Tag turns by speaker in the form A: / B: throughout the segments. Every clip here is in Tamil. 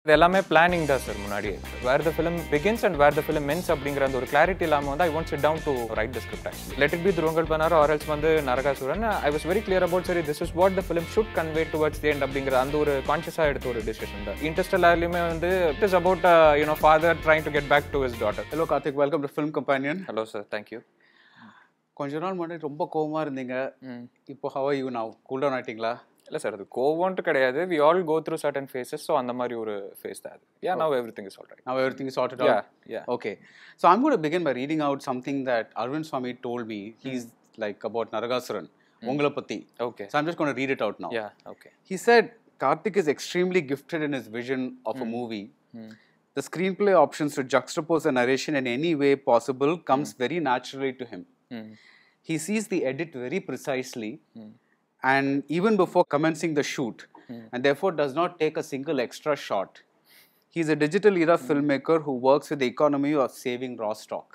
A: இது எல்லாமே பிளானிங் தான் சார் முன்னாடி where the film begins and where the film ends அப்படிங்கிற அந்த ஒரு கிளாரிட்டி இல்லாமல் வந்து I want sit down to write the script actually let it be Dhuruvangal பண்ணாரோ ஆர்எல்ஸ் வந்து Naragasooran I was very clear about சரி this is what the film should convey towards the end அப்படிங்கிற அந்த ஒரு கான்ஷியஸாக எடுத்த ஒரு டிசிஷன் தான் இன்ட்ரெஸ்டல்லாருமே வந்து it is about you know father trying to get back to his daughter
B: hello Karthik welcome to film companion
A: hello sir thank you
B: கொஞ்ச நாள் முன்னாடி ரொம்ப கோவமா இருந்தீங்க இப்போ ஹவ் யூ நான் கூல் டவுன் ஆயிட்டீங்களா
A: இல்லை சார் அது கோவம்ட்டு கிடையாது we all go through certain phases so அந்த மாதிரி ஒரு ஃபேஸ் தான் அது yeah now everything is all right
B: Now everything is sorted
A: Yeah,
B: out.
A: yeah.
B: Okay. So I'm going to begin by reading out something that Arvind Swami told me. He's like about Naragasuran. உங்களை பத்தி.
A: Okay
B: So I'm just going to read it out now.
A: Yeah okay
B: He said Karthik is extremely gifted in his vision of a movie. The screenplay options to juxtapose the narration in any way possible comes very naturally to him. He sees the edit very precisely and even before commencing the shoot, and therefore does not take a single extra shot. He's a digital era filmmaker who works with the economy of saving raw stock.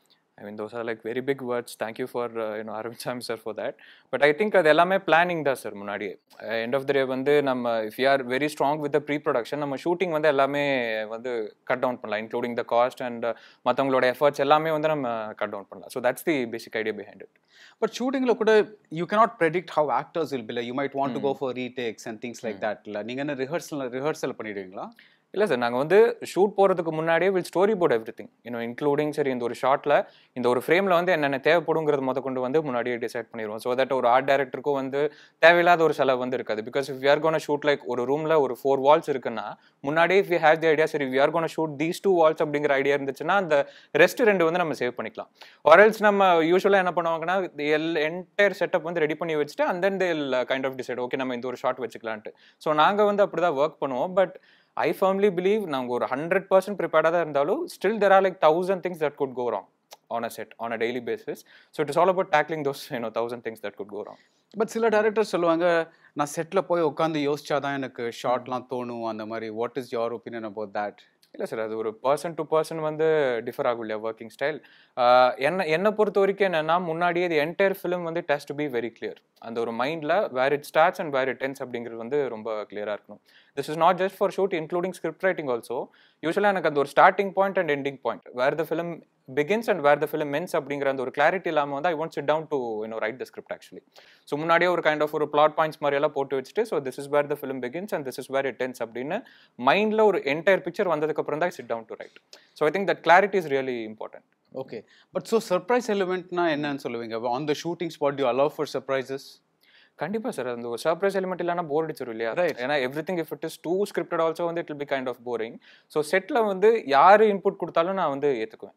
A: I mean those are like very big words thank you for you know Arvind Samy sir for that but I think அது எல்லாமே பிளானிங் தான் சார் முன்னாடியே எண்ட் ஆஃப் த டே வந்து நம்ம if you are very strong with the pre production நம்ம ஷூட்டிங் வந்து எல்லாமே வந்து கட் டவுன் பண்ணலாம் இன்க்ளூடிங் த காஸ்ட் அண்ட் மற்றவங்களோட எஃபர்ட்ஸ் எல்லாமே வந்து நம்ம கட் டவுன் பண்ணலாம் so that's the basic idea behind it
B: But shooting lo kuda, you cannot predict how actors will be like. You might want to go for retakes and things like that. La. நீங்க என்ன rehearsal rehearsal பண்ணிடுவீங்களா?
A: இல்லை சார் நாங்கள் வந்து ஷூட் போகிறதுக்கு முன்னாடியே will storyboard everything இன்னும் இன்க்ளூடிங் சரி இந்த ஒரு ஷார்ட்டில் இந்த ஒரு ஃப்ரேமில் வந்து என்னென்ன தேவைப்படுங்கிறது முத கொண்டு வந்து முன்னாடியே டிசைட் பண்ணிடுவோம் ஸோ தட் ஒரு ஆர்ட் டைரக்டருக்கும் வந்து தேவையில்லாத ஒரு செலவு வந்து இருக்காது because if you're gonna shoot like ஒரு ரூமில் ஒரு ஃபோர் வால்ஸ் இருக்குன்னா முன்னாடியே if you have the idea சரி you're gonna shoot these two walls அப்படிங்கிற ஐடியா இருந்துச்சுன்னா அந்த ரெஸ்ட் ரெண்டு வந்து நம்ம சேவ் பண்ணிக்கலாம் ஆர்எல்ஸ் நம்ம யூஸ்வலாக என்ன பண்ணுவாங்கன்னா எல் என்டையர் செட்டப் வந்து ரெடி பண்ணி வச்சுட்டு அண்ட் தென் தேல் கைண்ட் ஆஃப் டிசைட் ஓகே நம்ம இந்த ஒரு ஷார்ட் வச்சுக்கலான்ட்டு ஸோ நாங்கள் வந்து அப்படி தான் ஒர்க் பண்ணுவோம் பட் ஐ ஃபர்ம்லி பிலீவ் நாங்கள் ஒரு ஹண்ட்ரட் பர்சன்ட் ப்ரிப்பேர்டாக தான் இருந்தாலும் still there are like thousand things that could go wrong on a set on a daily basis so it is all about tackling those you know thousand things that could go wrong
B: but சில டேரக்டர்ஸ் சொல்லுவாங்க நான் செட்டில் போய் உட்காந்து யோசிச்சாதான் எனக்கு ஷார்ட்லாம் தோணும் அந்த மாதிரி what is your opinion about that
A: இல்லை சார் அது ஒரு பர்சன் டு பர்சன் வந்து டிஃபர் ஆகும் இல்லையா ஒர்க்கிங் ஸ்டைல் என்ன என்னை பொறுத்த வரைக்கும் என்னன்னா முன்னாடியே இது என்டையர் ஃபிலிம் வந்து test to be very clear அந்த ஒரு மைண்டில் where it starts and where it டென்ஸ் அப்படிங்கிறது வந்து ரொம்ப கிளியராக இருக்கணும் this is not just for shoot including script writing also யூஸ்வலாக எனக்கு அந்த ஒரு starting point and ending point where the film begins and where the film ends அப்படிங்கிற அந்த ஒரு கிளாரிட்டி இல்லாமல் வந்து I want sit down to you know write the script actually so முன்னாடியே ஒரு கைண்ட் ஆஃப் ஒரு பிளாட் பாயிண்ட்ஸ் மாதிரி எல்லாம் போட்டு வச்சுட்டு so this is where the film begins and this is where it டென்ஸ் அப்படின்னு மைண்டில் ஒரு என்டையர் பிக்சர் வந்ததுக்கப்புறம் தான் sit down to write so I think that clarity is really important
B: okay but so surprise எலிமெண்ட்னா என்னன்னு சொல்லுவீங்க on the shooting spot you allow for surprises
A: கண்டிப்பா சார் அந்த ஒரு சர்ப்ரைஸ் எலிமெண்ட் இல்லைனா போர் அடிச்சிரும் இல்லையா
B: Right.
A: ஏன்னா everything if it is too scripted also வந்து it will be kind of boring so செட்டில் வந்து யார் இன்புட் கொடுத்தாலும் நான் வந்து ஏற்றுக்குவேன்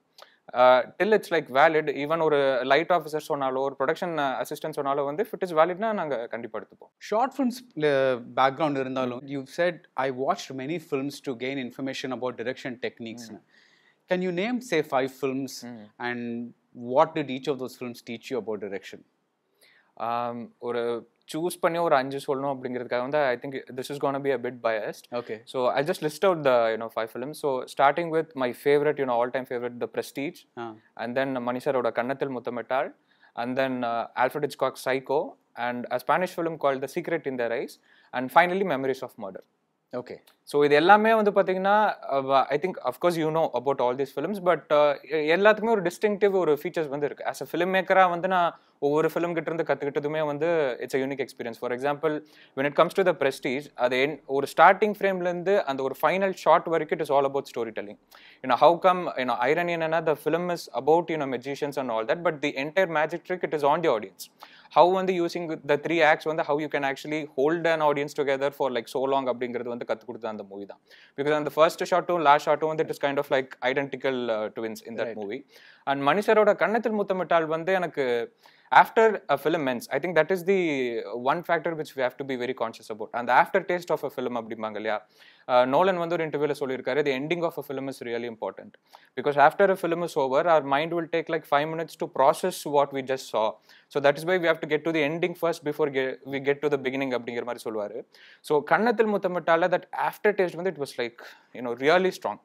A: till it's like valid even ஒரு லைட் ஆஃபீஸர் சொன்னாலோ ஒரு ப்ரொடக்ஷன் அசிஸ்டன்ட் சொன்னாலும் வந்து இட் இஸ் வேலிட்னா நாங்கள் கண்டிப்பாக எடுத்துப்போம்
B: ஷார்ட் ஃபிலிம்ஸ் பேக்ரவுண்ட் இருந்தாலும் you said I watch many films to gain information about direction டெக்னிக்ஸ்னு can you name say five films and what did each of those films teach you about direction
A: Um, ஒரு சூஸ் பண்ணி ஒரு அஞ்சு சொல்லணும் அப்படிங்கிறதுக்காக வந்து I think this is gonna be a bit biased
B: okay
A: So I'll just list out the you know five films. So starting with my favorite, you know, all-time favorite, The Prestige, and then Manisaroda Kannathil Muthamettal, and then uh, Alfred Hitchcock's Psycho, and a Spanish film called The Secret in Their Eyes, and finally Memories of Murder.
B: Okay
A: so இது எல்லாமே வந்து பார்த்தீங்கன்னா I think of course you know about all these films but எல்லாத்துக்குமே ஒரு டிஸ்டிங்டிவ் ஒரு ஃபீச்சர்ஸ் வந்து இருக்கு ஆஸ் அ ஃபிலிம் மேக்கராக வந்து நான் ஒவ்வொரு ஃபிலிம் கிட்ட இருந்து கற்றுக்கிட்டதுமே வந்து it's a unique experience for example when it comes to the prestige அது என் ஒரு ஸ்டார்டிங் ஃப்ரேம்லேருந்து அந்த ஒரு ஃபைனல் ஷாட் வரைக்கும் it is all about story telling you know how come you know iron என்னன்னா the film is about you know magicians and all that but the entire magic trick it is on the audience how வந்து யூசிங் த த்ரீ ஆக்ட்ஸ் வந்து how you can actually hold an audience together for like so long அப்படிங்கிறது வந்து கற்றுக் கொடுத்தது அந்த மூவி தான் பிகாஸ் அந்த ஃபர்ஸ்ட் ஷாட்டும் லாஸ்ட் ஷாட்டும் வந்து it is kind of like identical twins in that movie and மனுஷரோட கண்ணத்தில் முத்தமிட்டால் வந்து எனக்கு after a film ends I think that is the one factor which we have to be very conscious about அந்த aftertaste of a film அப்படிம்பாங்க இல்லையா நோலன் வந்து ஒரு இன்டர்வியூல சொல்லியிருக்காரு the ending of a film is really important because after a film is over our mind will take like five minutes to process what we just saw so that is why we have to get to the ending first before we get to the beginning அப்படிங்கிற மாதிரி சொல்லுவார் ஸோ கண்ணத்தில் முத்தமிட்டால தட் ஆஃப்டர் டேஸ்ட் வந்து it was like you know really strong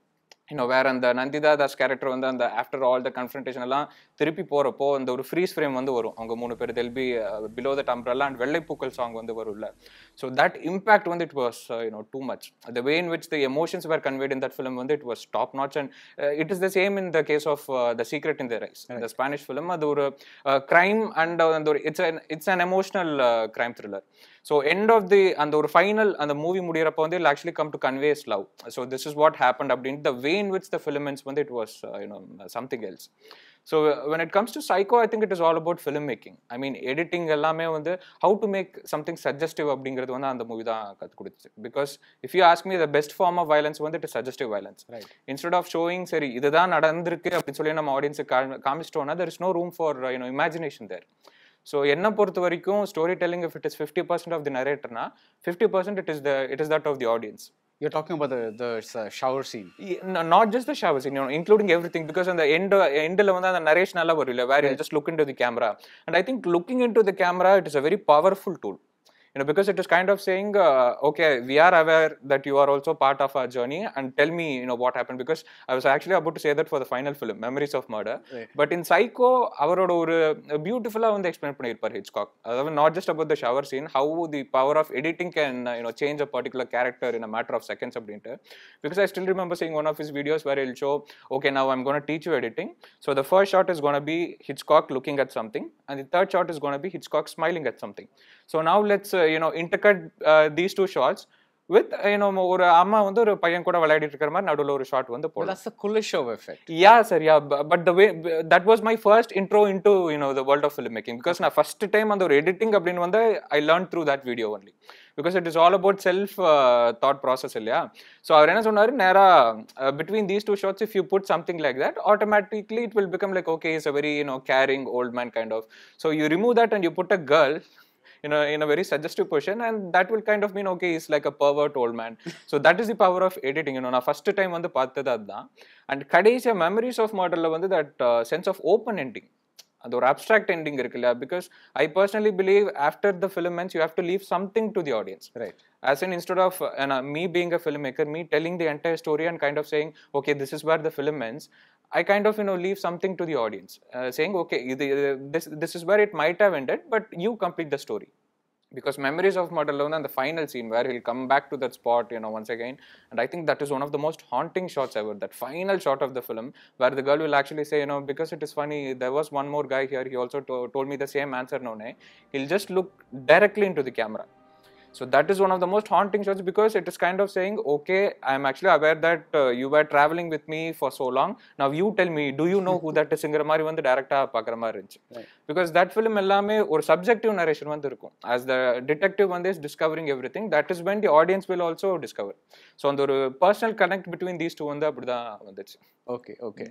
A: இன்னும் வேற அந்த நந்திதா தாஸ் கேரக்டர் வந்து அந்த ஆஃப்டர் ஆல் த கன்ஃபரன்டேஷன் எல்லாம் திருப்பி போறப்போ அந்த ஒரு ஃப்ரீஸ் ஃப்ரேம் வந்து வரும் அவங்க மூணு பேர் they'll be below the umbrella and Vellaipookkal song வந்து வரும்ல ஸோ தட் இம்பாக்ட் வந்து it was you know too much the way in which the emotions were conveyed in that film வந்து it was top notch and it is the same in the case of the secret in the eyes இந்த ஸ்பானிஷ் ஃபிலிம் அது ஒரு கிரைம் அண்ட் அந்த ஒரு it's it's an emotional crime thriller so end of the அந்த ஒரு ஃபைனல் அந்த மூவி முடியறப்போ வந்து இல் actually come to conveys love so this is what happen அப்படின்னு the way in which the film ends வந்து it was you know something else so when it comes to Psycho I think it is all about film making I mean editing எல்லாமே வந்து how to make something suggestive அப்படிங்கிறது வந்து அந்த மூவி தான் கற்றுக் கொடுத்துச்சு because if you ask me the best form of violence வந்து it suggestive violence instead of showing சரி இதுதான் நடந்திருக்கு அப்படின்னு சொல்லி நம்ம ஆடியன்ஸுக்கு காமிச்சிட்டோம்னா there is no room for you know imagination there so என்னை பொறுத்த வரைக்கும் story telling if it is fifty percent of the நரேட்டர்னா fifty percent it is the it is that of the audience
B: You're talking about the, the uh, shower scene.
A: Not just the shower scene including everything because அந்த எண்ட் எண்டில் வந்து அந்த நரேஷன் எல்லாம் வரும் இல்லை where just look into the camera and I think looking into the camera it is a very powerful tool you know because it is kind of saying uh, okay we are aware that you are also part of our journey and tell me you know what happened because i was actually about to say that for the final film memories of murder
B: Right.
A: but in psycho அவரோட ஒரு பியூட்டிஃபுல்லாக வந்து எக்ஸ்பிளைன் பண்ணியிருப்பார் ஹிச்காக் அதாவது not just about the shower scene how the power of editing can you know change a particular character in a matter of seconds அப்படின்ட்டு because I still remember seeing one of his videos where he'll show okay now i'm going to teach you editing so the first shot is going to be hitchcock looking at something and the third shot is going to be hitchcock smiling at something so now let's uh, you know intercut uh, these two shots with you know ஒரு அம்மா வந்து ஒரு பையன் கூட விளையாடிட்டு இருக்கிற மாதிரி நடுவுல ஒரு ஷாட் வந்து
B: Well,
A: போடலாம்
B: that's the Kuleshov effect.
A: yeah sir yeah bu- but the way b- that was my first intro into you know the world of filmmaking because நான் first time அந்த ஒரு editing அப்படின்னு வந்து i learned through that video only because it is all about self uh, thought process இல்லையா ஸோ அவர் என்ன சொன்னாரு நேரா between these two shots if you put something like that automatically it will become like okay he's a very you know caring old man kind of so you remove that and you put a girl in a in a very suggestive position and that will kind of mean okay he's like a pervert old man so that is the power of editing you know நான் ஃபர்ஸ்ட் டைம் வந்து பார்த்தது அதுதான் அண்ட் கடைசியா மெமரிஸ் ஆஃப் மாடலில் வந்து that sense of open ending அது ஒரு அப்ட்ராக்ட் எண்டிங் இருக்கு இல்லையா because I personally believe after the film ends you have to leave something to the audience
B: Right.
A: as in instead of uh, me being a filmmaker me telling the entire story and kind of saying okay this is where the film ends i kind of you know leave something to the audience uh, saying okay இது- இது- this this is where it might have ended but you complete the story because memories of model and the final scene where he'll come back to that spot you know once again and i think that is one of the most haunting shots ever that final shot of the film where the girl will actually say you know because it is funny there was one more guy here he also to- told me the same answer no he'll just look directly into the camera so that is one of the most haunting shots because it is kind of saying, okay, I am actually aware that uh, you were traveling with me for so long. Now you tell me, do you know who that is? ங்கிற மாதிரி வந்து டேரக்டாக பார்க்குற மாதிரி இருந்துச்சு பிகாஸ் தட் ஃபிலிம் எல்லாமே ஒரு சப்ஜெக்டிவ் நரேஷன் வந்து இருக்கும் ஆஸ் த டிடெக்டிவ் வந்து is discovering everything that is when the audience will also discover so அந்த ஒரு personal connect between these two வந்து அப்படிதான் வந்துச்சு
B: Okay, okay.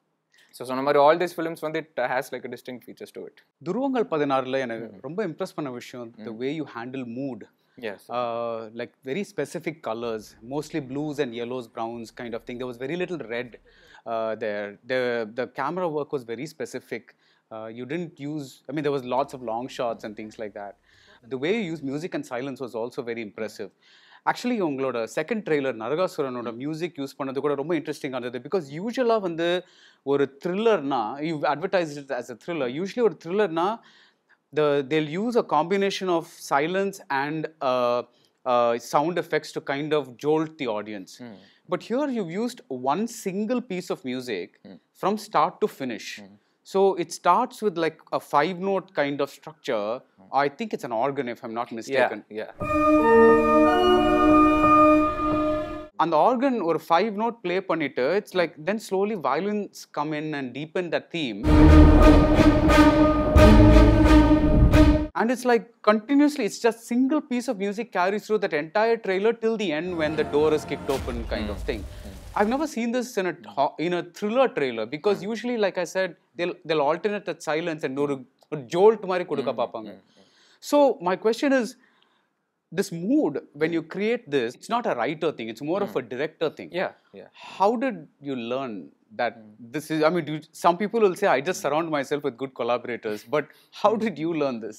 A: ஸோ சொன்ன மாதிரி ஆல் தீஸ் ஃபிலிம்ஸ் வந்து it has like distinct features to it
B: துருவங்கள் பதினாறுல எனக்கு ரொம்ப இம்ப்ரெஸ் பண்ண விஷயம் the way you handle mood
A: as
B: uh, like very specific colors, mostly blues and yellows, browns kind of thing. There was very little red uh, there. The the camera work was very specific. Uh, you didn't use. I mean, there was lots of long shots and things like that. The way you use music and silence was also very impressive. Actually உங்களோட செகண்ட் ட்ரெய்லர் நரகாசுரனோட மியூசிக் யூஸ் பண்ணது கூட ரொம்ப இன்ட்ரெஸ்டிங்காக இருந்தது பிகாஸ் யூஸ்வலாக வந்து ஒரு த்ரில்லர்னா you advertise it as a thriller usually ஒரு த்ரில்லர்னா the they'll use a combination of silence and uh, uh, sound effects to kind of jolt the audience. But here you've used one single piece of music from start to finish. So it starts with like a five note kind of structure. I think it's an organ if I'm not
A: yeah
B: mistaken.
A: yeah
B: அந்த ஆர்கன் ஒரு ஃபைவ் நோட் ப்ளே பண்ணிட்டு it's like then slowly violence come in and deepen the theme and it's like continuously it's just single piece of music carries through that entire trailer till the end when the door is kicked open kind of thing i've never seen this in a ho- in a thriller trailer because usually like i said they'll they'll alternate that silence and ஒரு ஒரு jolt மாதிரி கொடுக்க பார்ப்பாங்க so my question is this mood when you create this it's not a writer thing it's more of a director thing
A: yeah yeah
B: how did you learn that this is i mean do, some people will say i just surround myself with good collaborators but how did you learn this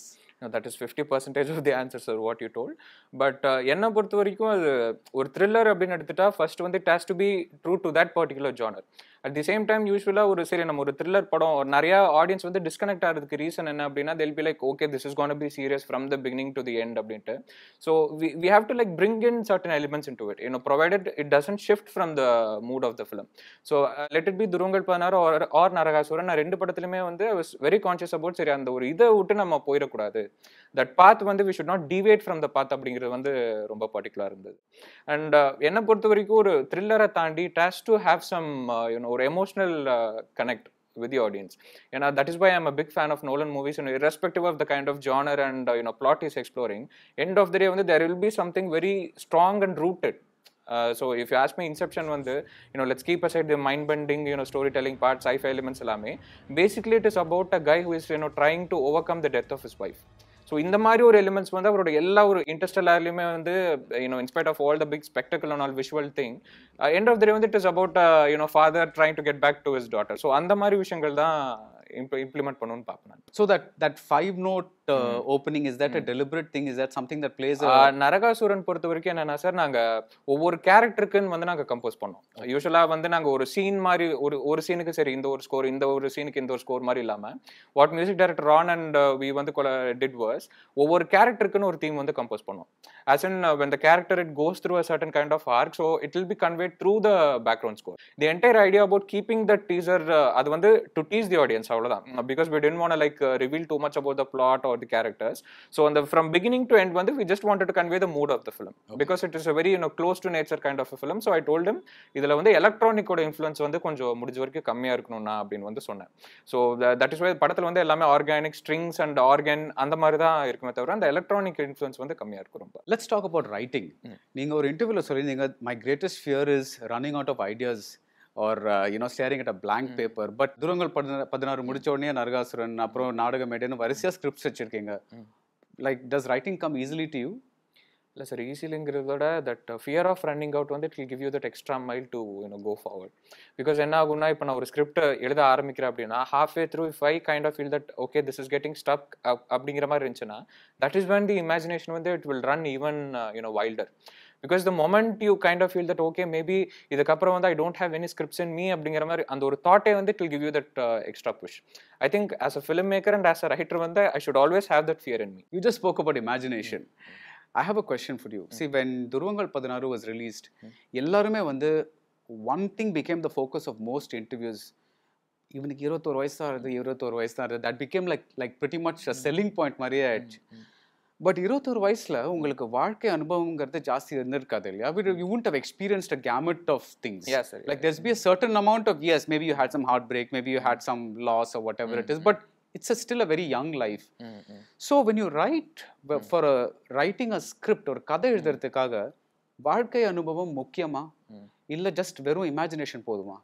A: that is fifty percentage of the answer sir what you told but என்னை பொறுத்த வரைக்கும் அது ஒரு த்ரில்லர் அப்படின்னு எடுத்துட்டா ஃபர்ஸ்ட் வந்து it has to be true to that particular genre at the same time யூஸ்வலாக ஒரு சரி நம்ம ஒரு த்ரில்லர் படம் ஒரு நிறைய ஆடியன்ஸ் வந்து டிஸ்கனெக்ட் ஆகிறதுக்கு ரீசன் என்ன அப்படின்னா that'll be like okay this is gonna be serious from the beginning to the end அப்படின்ட்டு so we we have to like bring in certain elements in to it you know provided it doesn't shift from the mood of the film so let it be Dhuruvangal Pathinaaru or or Naragasooran நான் ரெண்டு படத்துலையுமே வந்து I was very conscious about சரி அந்த ஒரு இதை விட்டு நம்ம போயிடக்கூடாது தட் பாத் வந்து we should not deviate from the path அப்படிங்கிறது வந்து ரொம்ப பர்டிகுலர் இருந்தது அண்ட் என்னை பொறுத்த வரைக்கும் ஒரு த்ரில்லரை தாண்டி has to have some you know ஒரு emotional connect with the audience you know that is why i'm a big fan of nolan movies and irrespective of the kind of genre and uh, you know plot he's exploring end of the day வந்து there will be something very strong and rooted uh, so if you ask me inception வந்து you know let's keep aside the mind bending you know storytelling part sci-fi elements எல்லாமே basically it is about a guy who is you know trying to overcome the death of his wife so இந்த மாதிரி ஒரு எலிமெண்ட்ஸ் வந்து அவரோட எல்லா ஒரு இன்ட்ரெஸ்டலார்லையுமே வந்து you know inspite of all the big spectacle and all visual thing end of the day வந்து it is about you know father trying to get back to his daughter so அந்த மாதிரி விஷயங்கள் தான் இம்ப்ளிமெண்ட் பண்ணணும்னு பார்ப்பேன்
B: So that that five note uh, opening is that a deliberate thing? Is that something that plays a
A: ஆஹ் நரகாசுரன் பொறுத்த வரைக்கும் என்னன்னா சார் நாங்க ஒவ்வொரு கேரக்டருக்குன்னு வந்து நாங்க கம்போஸ் பண்ணோம் யூஸ்வலா வந்து நாங்க ஒரு சீன் மாதிரி ஒரு ஒரு சீனுக்கு சரி இந்த ஒரு ஸ்கோர் இந்த ஒரு சீனுக்கு இந்த ஒரு ஸ்கோர் மாதிரி இல்லாம what music director Ron and we வந்து டிட் வர்ஸ் ஒவ்வொரு கேரக்டருக்குன்னு ஒரு தீம் வந்து கம்போஸ் பண்ணோம் as in when the character it goes through a certain kind of arc so it will be conveyed through the background score the entire idea about keeping the teaser அது வந்து டு டீஸ் தி ஆடியன்ஸ் அவ்வளவுதான் because we didn't want like reveal too much about the plot or the characters so அந்த ஃப்ரம் பிகினிங் டு எண்ட் வந்து we just wanted to convey the mood of the film because it is a very you know close to nature kind of film so I told them இதில் வந்து எலக்ட்ரானிக்கோட இன்ஃப்ளூயன்ஸ் வந்து கொஞ்சம் முடிஞ்ச வரைக்கும் கம்மியாக இருக்கணும்னா அப்படின்னு வந்து சொன்னேன் ஸோ தட் இஸ் வை படத்தில் வந்து எல்லாமே ஆர்கானிக் ஸ்ட்ரிங்ஸ் அண்ட் ஆர்கன் அந்த மாதிரி தான் இருக்குமே தவிர அந்த எலக்ட்ரானிக் இன்ஃப்ளூயன்ஸ் வந்து கம்மியாக இருக்கும் ரொம்ப
B: let's talk about writing நீங்க ஒரு இன்டர்வியூல சொல்லியிருந்தீங்க my greatest fear is running out of ideas or uh, you know staring at a blank paper but Dhuruvangal பதினா- பதினாறு முடிச்ச உடனே நரகாசுரன் அப்புறம் நாடக மேடைன்னு வரிசையா ஸ்கிரிப்ட்ஸ் வச்சிருக்கீங்க like does writing come easily to you
A: இல்லை சார் ஈஸிலிங்கிறதோட that fear of running out வந்து it will give you that extra mile to you know go forward because என்ன ஆகும்னா இப்போ நான் ஒரு ஸ்கிரிப்ட் எழுத ஆரம்பிக்கிறேன் அப்படின்னா half way through if I kind of feel that okay this is getting stuck அப்படிங்கிற மாதிரி இருந்துச்சுன்னா that is when the imagination வந்து it will run even you know Wilder because the moment you kind of feel that okay maybe இதுக்கப்புறம் வந்து I don't have any scripts in me அப்படிங்கிற மாதிரி அந்த ஒரு தாட்டே வந்து it will give you that extra push I think as a filmmaker and as a writer வந்து I should always have that fear in me
B: You just spoke about imagination. I have a question for you. See, when Durvangal Padanaru was released, எல்லாருமே வந்து one thing became the focus of most interviews. இவனுக்கு இருபத்தோரு வயசு தான் இருது இருபத்தோரு வயசு தான் இருது that became like like pretty much selling point மாதிரியே ஆயிடுச்சு பட் இருபத்தோரு வயசுல உங்களுக்கு வாழ்க்கை அனுபவங்கிறது ஜாஸ்தி இருந்திருக்காது இல்லையா you wouldn't have experienced a gamut of things
A: Yeah, sir,
B: like there's be a certain amount of yes maybe you had some heartbreak maybe you had some loss or whatever it is but it's a, still a very young life so when you write for writing a script ஒரு கதை எழுதுறதுக்காக வாழ்க்கை அனுபவம் முக்கியமா இல்ல ஜஸ்ட் வெறும் இமேஜினேஷன் போதுமா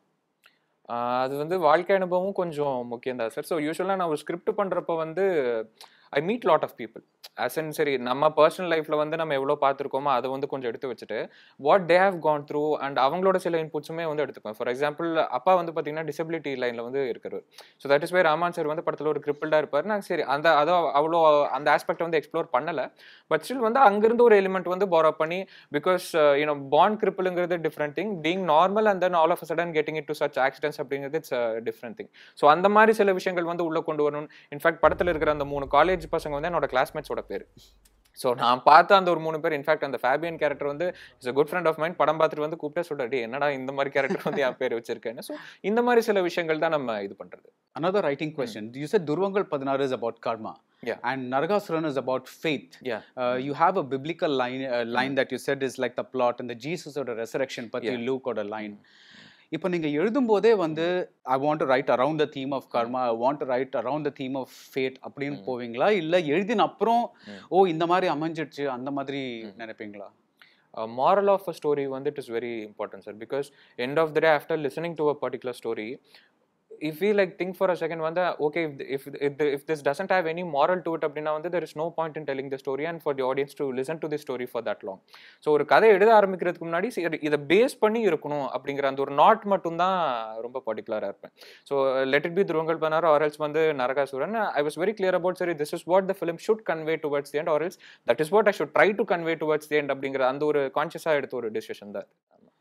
A: ஆஹ் அது வந்து வாழ்க்கை அனுபவம் கொஞ்சம் முக்கியம் தான் சார் ஸோ யூஸ்வலாக நான் ஒரு ஸ்கிரிப்ட் பண்ணுறப்ப வந்து I meet lot of people as an சரி நம்ம பர்சனல் லைஃப்பில் வந்து நம்ம எவ்வளோ பார்த்துருக்கோமோ அதை வந்து கொஞ்சம் எடுத்து வச்சுட்டு what they have gone through and அவங்களோட சில இன்புட்ஸுமே வந்து எடுத்துப்பேன் ஃபார் எக்ஸாம்பிள் அப்பா வந்து பார்த்தீங்கன்னா டிசபிலிட்டி லைனில் வந்து இருக்கிறவர் so that is why Rahman sir வந்து படத்தில் ஒரு கிரிப்பிள்டாக இருப்பார் நான் சரி அந்த அதை அவ்வளோ அந்த ஆஸ்பெக்ட் வந்து எக்ஸ்ப்ளோர் பண்ணலை பட் ஸ்டில் வந்து அங்கிருந்து ஒரு எலிமெண்ட் வந்து போரா பண்ணி பிகாஸ் யூனோ பாண்ட் கிரிப்பிளுங்கிறது different thing being normal and then all of sudden getting it to such accidents அப்படிங்கிறது இட்ஸ் டிஃப்ரெண்ட் திங் ஸோ அந்த மாதிரி சில விஷயங்கள் வந்து உள்ள கொண்டு வரணும் இன்ஃபேக்ட் படத்தில் இருக்கிற அந்த மூணு காலேஜ் பசங்க வந்து என்னோட கிளாஸ்மேட்ஸோட பேர் ஸோ நான் பார்த்த அந்த ஒரு மூணு பேர் இன்ஃபேக்ட் அந்த ஃபேபியன் கேரக்டர் வந்து is a good friend of mine படம் பார்த்துட்டு வந்து கூப்பிட்டே சொல்றாரு "டேய், என்னடா இந்த மாதிரி கேரக்டர் வந்து என் பேர் வச்சிருக்கேன்னு ஸோ இந்த மாதிரி சில விஷயங்கள் தான் நம்ம இது பண்றது
B: another writing question you said durvangal பதினாறு is about karma
A: Yeah.
B: and nargasuran is about faith
A: Yeah.
B: uh, you have a biblical line uh, line that you said is like the plot and the jesus or the resurrection பத்தி luke ஓட line இப்போ நீங்க எழுதும்போதே வந்து I want to write around the theme of karma I want to write around the theme of fate அப்படின்னு போவீங்களா இல்ல எழுதின அப்புறம் ஓ இந்த மாதிரி அமைஞ்சிடுச்சு அந்த மாதிரி நினைப்பீங்களா
A: மாரல் ஆஃப் அ ஸ்டோரி வந்து it is very important sir because end of the day after listening to a particular story if we like think for a second வந்து okay if if this doesn't have any moral to it அப்படின்னா வந்து there is no point in telling the story and for the audience to listen to the story for that long so ஒரு கதை எழுத ஆரம்பிக்கிறதுக்கு முன்னாடி சரி, இதை பேஸ் பண்ணி இருக்கணும் அப்படிங்கிற அந்த ஒரு நாட் மட்டும் தான் ரொம்ப பர்டிகுலராக இருப்பேன் ஸோ லெட் இட் பி துருவங்கள் பண்ணார் ஆர்எல்ஸ் வந்து Naragasooran I was very clear about சரி this is what the film should convey towards the end or else that is what I should try to convey towards the end அப்படிங்கிற அந்த ஒரு கான்ஷியஸாக எடுத்த ஒரு டிசிஷன் தான்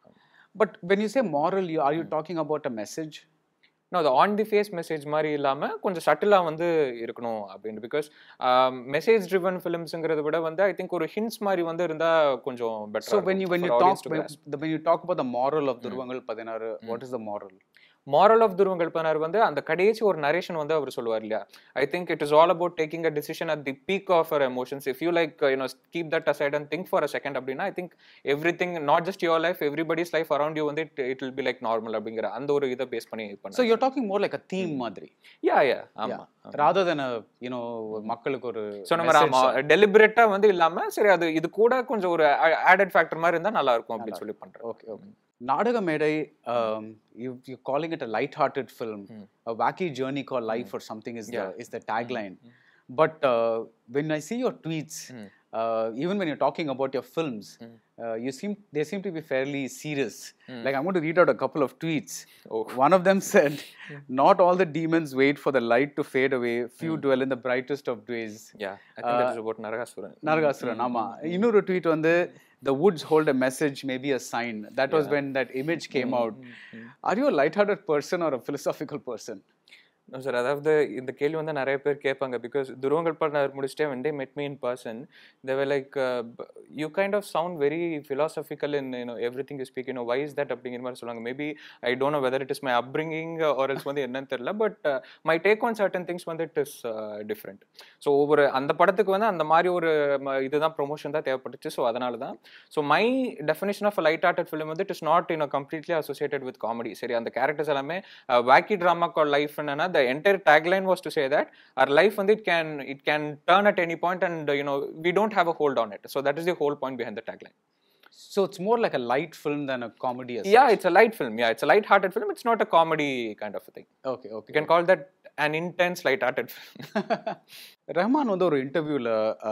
B: but when you say moral you are you talking about a message
A: நான் அது ஆன் தி ஃபேஸ் மெசேஜ் மாதிரி இல்லாமல் கொஞ்சம் சட்டிலாக வந்து இருக்கணும் அப்படின்னு பிகாஸ் மெசேஜ் ட்ரிவன் ஃபிலிம்ஸுங்கிறத விட வந்து ஐ திங்க் ஒரு ஹிண்ட்ஸ் மாதிரி வந்து இருந்தால் கொஞ்சம்
B: So
A: better
B: when you when you talk when, the, when you talk about the moral of Durvangal Padinar, what is the moral?
A: Moral of Dhuruvangal பண்ணார் வந்து அந்த கடைசி ஒரு நரேஷன் வந்து அவர் சொல்லுவார் இல்லையா I think it is all about taking a decision at the peak of our emotions if you like you know keep that aside and think for a second அப்படின்னா I think everything not just your life everybody's life around you வந்து it it will be like normal அப்படிங்கிற அந்த ஒரு இதை பேஸ் பண்ணி
B: So
A: பண்ண
B: you're talking more like a theme madri
A: யா யா ஆமா
B: rather than a you know மக்களுக்கு ஒரு
A: ஸோ நம்ம
B: message.
A: ஆமா டெலிபரேட்டா வந்து இல்லாம சரி அது இது கூட கொஞ்சம் ஒரு ஆடட் ஃபேக்டர் மாதிரி இருந்தா நல்லா இருக்கும் அப்படின்னு சொல்லி பண்றேன்
B: Okay, okay. Nadaga Medai, um, you, you're calling it a light-hearted film. A wacky journey called life or something is
A: Yeah.
B: the is the tagline. But uh, when I see your tweets, uh, even when you're talking about your films, uh, you seem they seem to be fairly serious. Like I'm going to read out a couple of tweets.
A: Oh.
B: One of them said, "Not all the demons wait for the light to fade away. Few dwell in the brightest of days."
A: Yeah I think that is about Naragasooran
B: Naragasooran ஆமா இன்னொரு ட்வீட் வந்து the woods hold a message maybe a sign that was when that image came out are you a light-hearted person or a philosophical person
A: sir அதாவது இந்த கேள்வி வந்து நிறைய பேர் கேட்பாங்க பிகாஸ் துருவங்கள் பண்ணார் முடிச்சுட்டே வந்து met me in person they were like you kind of sound very philosophical in you know everything you speak you know wise that அப்படிங்கிற மாதிரி சொல்லுவாங்க maybe I don't know whether it is my upbringing or else வந்து என்னன்னு தெரியல but my take on certain things வந்து இட் இஸ் டிஃப்ரெண்ட் ஸோ ஒவ்வொரு அந்த படத்துக்கு வந்து அந்த மாதிரி ஒரு ம- இதுதான் ப்ரொமோஷன் தான் தேவைப்பட்டுச்சு ஸோ அதனால தான் so my definition of light hearted film வந்து it is not you know completely associated with comedy சரி அந்த கேரக்டர்ஸ் எல்லாமே வேக்கி ட்ராமா கால் லைஃப் என்னன்னா the entire tagline was to say that our life வந்து it can it can turn at any point and uh, you know we don't have a hold on it so that is the whole point behind the tagline
B: so it's more like a light film than a comedy as
A: yeah it's a light film yeah it's a light hearted film it's not a comedy kind of a thing
B: such. okay okay
A: you can call that an intense light hearted film
B: Rahman வந்து ஒரு இன்டர்வியூவில்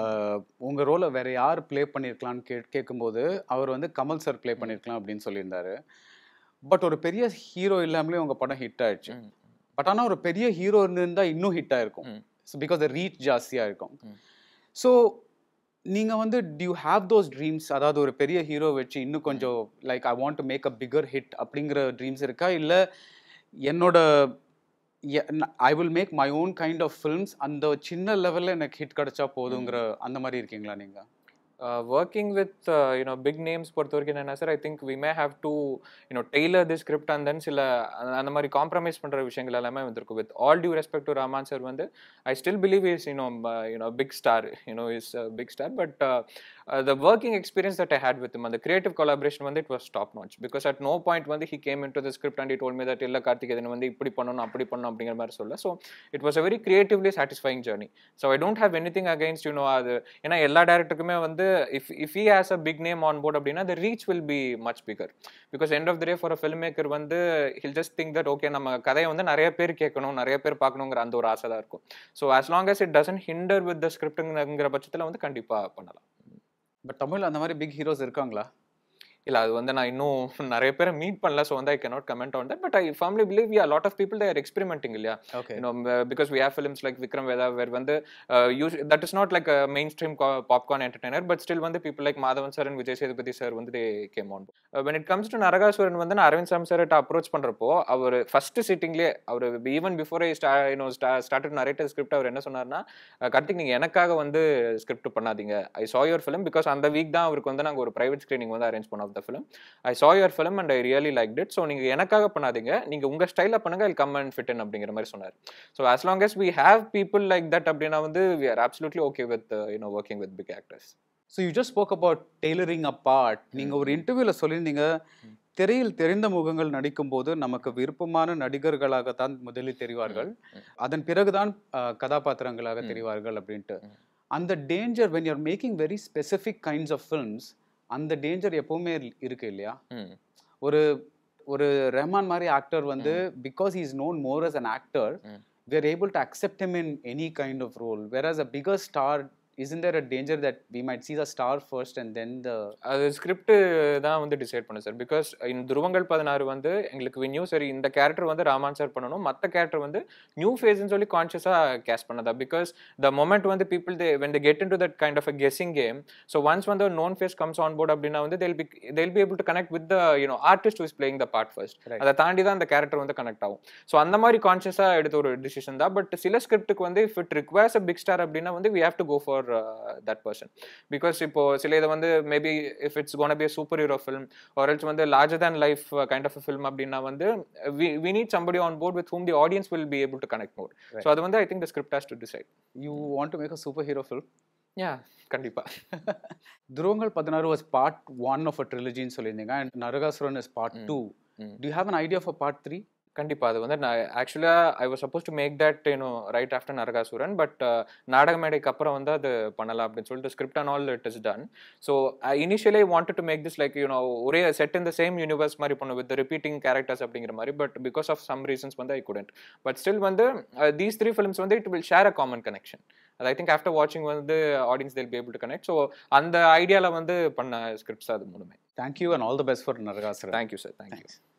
B: உங்க ரோலை வேற யார் ப்ளே பண்ணியிருக்கலாம்னு கே கேட்கும்போது அவர் வந்து கமல் சார் ப்ளே பண்ணியிருக்கலாம் அப்படின்னு சொல்லியிருந்தாரு பட் ஒரு பெரிய ஹீரோ இல்லாமலே உங்க படம் ஹிட் ஆயிடுச்சு பட் ஆனால் ஒரு பெரிய ஹீரோ இருந்திருந்தா இன்னும் ஹிட் ஆயிருக்கும்
A: ம்.
B: பிகாஸ் ரீச் ஜாஸ்தியாக இருக்கும்
A: ம்.
B: ஸோ நீங்கள் வந்து டியூ ஹாவ் தோஸ் ட்ரீம்ஸ் அதாவது ஒரு பெரிய ஹீரோ வச்சு இன்னும் கொஞ்சம் like I want to make a bigger hit அப்படிங்கிற ட்ரீம்ஸ் இருக்கா இல்லை என்னோட I will make my own kind of films அந்த சின்ன லெவலில் எனக்கு ஹிட் கிடைச்சா போதுங்கிற அந்த மாதிரி இருக்கீங்களா நீங்கள்
A: uh, working with uh, you know big names பொறுத்த வரைக்கும் என்னன்னா sir I think we may have to you know tailor the script and then சில அந்த- அந்த மாதிரி காம்ப்ரமைஸ் பண்ற விஷயங்கள் எல்லாமே வந்திருக்கும் with all due respect to Rahman sir வந்து I still believe is you know you know big star you know is big star but the working experience that I had with அந்த கிரியேட்டிவ் கொலாபரேஷன் வந்து it was top notch because at no point வந்து he came in to the script and it all me that இல்லை கார்த்திகேயன் வந்து இப்படி பண்ணணும் அப்படி பண்ணணும் அப்படிங்கிற மாதிரி சொல்ல so it was a very creatively satisfying journey so I don't have anything against you know அது ஏன்னா எல்லா டேரக்டருக்குமே வந்து if if he has a big name on board அப்படின்னா the reach will be much bigger because end of the day for a filmmaker வந்து he'll just think that okay நம்ம கதையை வந்து நிறைய பேர் கேட்கணும் நிறைய பேர் பார்க்கணுங்கிற அந்த ஒரு ஆசை தான் இருக்கும் so as long as it doesn't hinder with the ஸ்கிரிப்டுங்கிற பட்சத்தில் வந்து கண்டிப்பாக பண்ணலாம்
B: பட் தமிழ் அந்த மாதிரி பிக் ஹீரோஸ் இருக்காங்களா
A: இல்ல அது வந்து நான் இன்னும் நிறைய பேரை மீட் பண்ணல ஸோ வந்து I cannot comment on that but I firmly believe yeah lot of people they are experimenting இல்லையா
B: okay
A: you know uh, because we have films like Vikram Veda where வந்து uh, usually, that is not like a mainstream co- popcorn entertainer but still வந்து people like Madhavan sir and Vijay Sethupathi sir வந்து they came on uh, when it comes to Naragasooran வந்து நான் அரவிந்த் சாம் சார் அப்ரோச் பண்றப்போ அவர் ஃபர்ஸ்ட் சிட்டிங்லேயே அவர் ஈவன் பிஃபோர் ஐ ஸ்டா யூனோ ஸ்டார்டட் நரேட்டர் ஸ்கிரிப்ட் அவர் என்ன சொன்னார்னா "அஹ், கார்த்திக் நீங்க எனக்காக வந்து ஸ்கிரிப்ட் பண்ணாதீங்க I saw your film because அந்த வீக் தான் அவருக்கு வந்து நாங்க ஒரு பிரைவேட் ஸ்கிரீனிங் வந்து அரேஞ்ச் பண்ணோம் the film I saw your film and I really liked it so நீங்க எனக்காக பண்ணாதீங்க நீங்க உங்க ஸ்டைல பண்ணுங்க I come and fit in அப்படிங்கிற மாதிரி சொன்னார் so as long as we have people like that அப்படின்னா வந்து we are absolutely okay with uh, you know working with big actors
B: so you just spoke about tailoring a part நீங்கள் ஒரு இன்டர்வியூவில் சொல்லியிருந்தீங்க திரையில் தெரிந்த முகங்கள் நடிக்கும்போது நமக்கு விருப்பமான நடிகர்களாகத்தான் முதலில் தெரிவார்கள் அதன் பிறகுதான் அஹ், கதாபாத்திரங்களாக தெரிவார்கள் அப்படின்ட்டு அந்த danger when you are making very specific kinds of films அந்த டேஞ்சர் எப்பவுமே இருக்கு இல்லையா
A: ம்
B: ஒரு ஒரு ரஹ்மான் மாதிரி ஆக்டர் வந்து because is known more as an actor
A: Mm.
B: we are able to accept him in any kind of role whereas a bigger star isn't there a danger that we might see the star first and then the
A: அது ஸ்கிரிப்ட் தான் வந்து டிசைட் பண்ணு சார் பிகாஸ் இந்த துருவங்கள் பதினாறு வந்து எங்களுக்கு we knew சரி இந்த கேரக்டர் வந்து ராமான் சார் பண்ணணும் மற்ற கேரக்டர் வந்து நியூ ஃபேஸ்னு சொல்லி கான்ஷியஸாக கேஸ் பண்ணதா பிகாஸ் த மொமெண்ட் வந்து people they when the get into that kind of a guessing game so once வந்து known face comes on board அப்படின்னா வந்து they'll be they'll be able to connect with the you know artist is playing the part first
B: Right.
A: அதை தாண்டி தான் அந்த கேரக்டர் வந்து கனெக்ட் ஆகும் ஸோ அந்த மாதிரி கான்ஷியஸாக எடுத்த ஒரு டிசிஷன் தான் பட் சில ஸ்கிரிப்ட்டுக்கு வந்து if it requires a big star அப்படின்னா வந்து we have to go for that person because இப்போ சில இதை வந்து maybe if it's gonna be super hero film or else வந்து larger than life kind of film அப்படின்னா வந்து we need somebody on board with whom the audience will be able to connect more so அது வந்து I think the script has to decide
B: you want to make a superhero film
A: yeah கண்டிப்பா
B: துருவங்கள் பதினாறு was part one of a trilogy ன்னு சொல்லியிருந்தீங்க and Narakasuran is part two
A: Mm.
B: do you have an idea for part three
A: கண்டிப்பா அது வந்து நான் ஆக்சுவலாக I was suppose to make that you know right after Naragasooran but நாடக மேடைக்கு அப்புறம் வந்து அது பண்ணலாம் அப்படின்னு சொல்லிட்டு script and all it is done so initially wanted to make this like you know ஒரே set in the same universe மாதிரி பண்ணும் வித் ரிப்பீட்டிங் கேரக்டர்ஸ் அப்படிங்கிற மாதிரி but because of some reasons வந்து ஐ குடன்ட் பட் ஸ்டில் வந்து தீஸ் த்ரீ ஃபிலிம்ஸ் வந்து it will share a common connection அது ஐ திங்க் ஆஃப்டர் வாட்சிங் வந்து audience they'll be able to connect so அந்த ஐடியாவில் வந்து பண்ண ஸ்கிரிப்ட்ஸ் அது மூணுமே
B: thank you and all the best for Naragasooran
A: thank you sir thank you